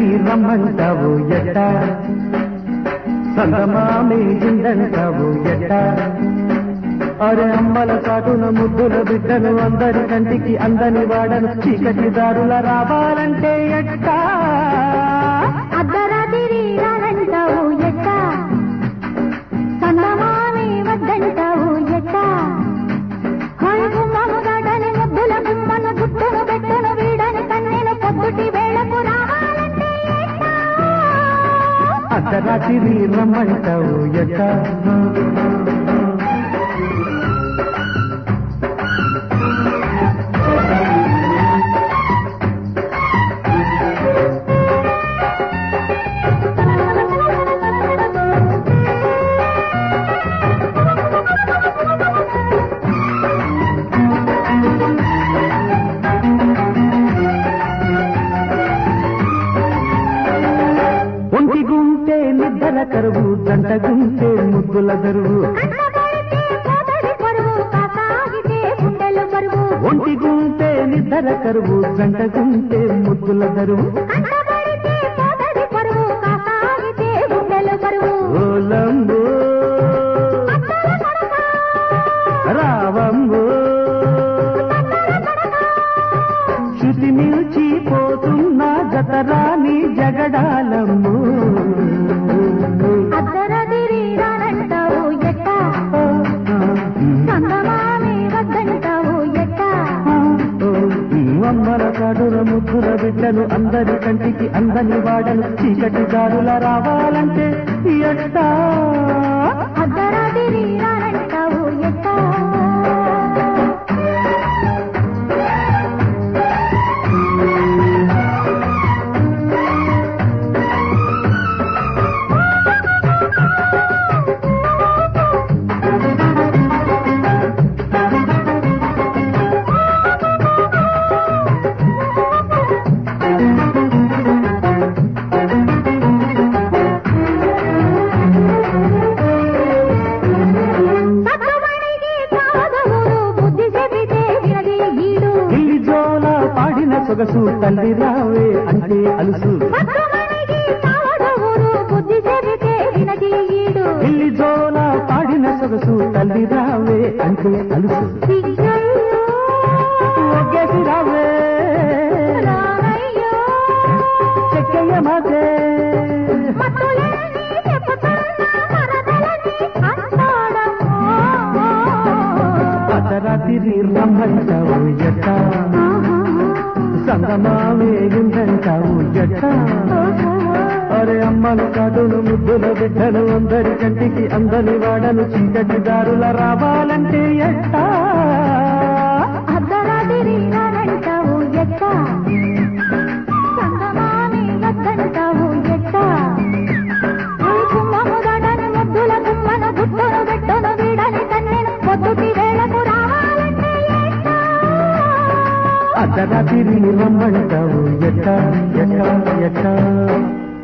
అర్ధరాత్రి రమ్మంటావు ఎట్ట సంగమామే ఇందంటావు ఎట్ట అరే అమ్మల చాటున ముద్దుల బిడ్డను అందరి కంటికి అందని వాడను చీకటి దారుల రావాలంటే ఎట్టా అర్ధరాత్రి రానంటావు ఎట్ట సంగమామి వద్దంటావు ఎట్ట హాయ్ గుమ్మము దాటని ముద్దుల గుమ్మను గుట్టును పెట్టను వీడని కన్నెను పొద్దుటి వేళకు రావాలంటే ఎట్ట అర్ధరాత్రి రమ్మంటావు ఎట్ట ఒంటి గుంటే నిద్ర కరువు జంట గుంటే ముద్దుల దరువు కంటబడితే పోతది పరువు కాకాగితే గుండెలు బరువు ఒంటి గుంటే నిద్ర కరువు జంట గుంటే ముద్దుల దరువు కంటబడితే పోతది పరువు కాకాగితే గుండెలు బరువు ఓలంబో రావంబో శృతి నిలిచి పోతున్న జతరాని జగడాలమ్ము అద్దరదిరి రానంటావు ఎట్ట సంగమామి వద్దంటావు ఎట్ట అమ్మల కాడుల ముద్దుల బిడ్డలు అందరి కంటికి అందని వాడలు చీకటి దారుల రావాలంటే ఎట్టా అద్దరదిరి రానంటావు ఎట్ట సత్తుమణికి సాధవుడు బుద్ధి చెబితే వినది ఈడు ఇల్లి జోల పాడిన సొగసు తల్లి రావే అంటే అలుసు సత్తుమణికి సాధవుడు బుద్ధి చెబితే వినది ఈడు ఇల్లి జోల పాడిన సొగసు తల్లి రావే అంటే అలుసు సిగ్గయ్యో ఒగ్గేసి రావే రామయ్యో చెక్కయ్య మాతే మత్తులేని చెప్పుతున్న మరదలని అంటాడమ్మో. అర్ధరాత్రి రమ్మంటావు ఎట్ట సంగమావే ఉందంటావు ఎట్ట అరే అమ్మలు కాదులు ముద్దుల బిడ్డలు అందరి కంటికి అందని వాడలు చీకటి దారుల రావాలంటే ఎట్టా అర్ధరాత్రి రానంటావు ఎట్ట సంగమామి వద్దంటావు ఎట్ట ఈ గుమ్మము దాటని ముద్దుల గుమ్మను గుట్టును పెట్టును వీడని కన్నెను పొద్దుటి వేళకు రావాలంటే ఎట్ట అర్ధరాత్రి రమ్మంటావు ఎట్ట ఎట్ట ఎట్ట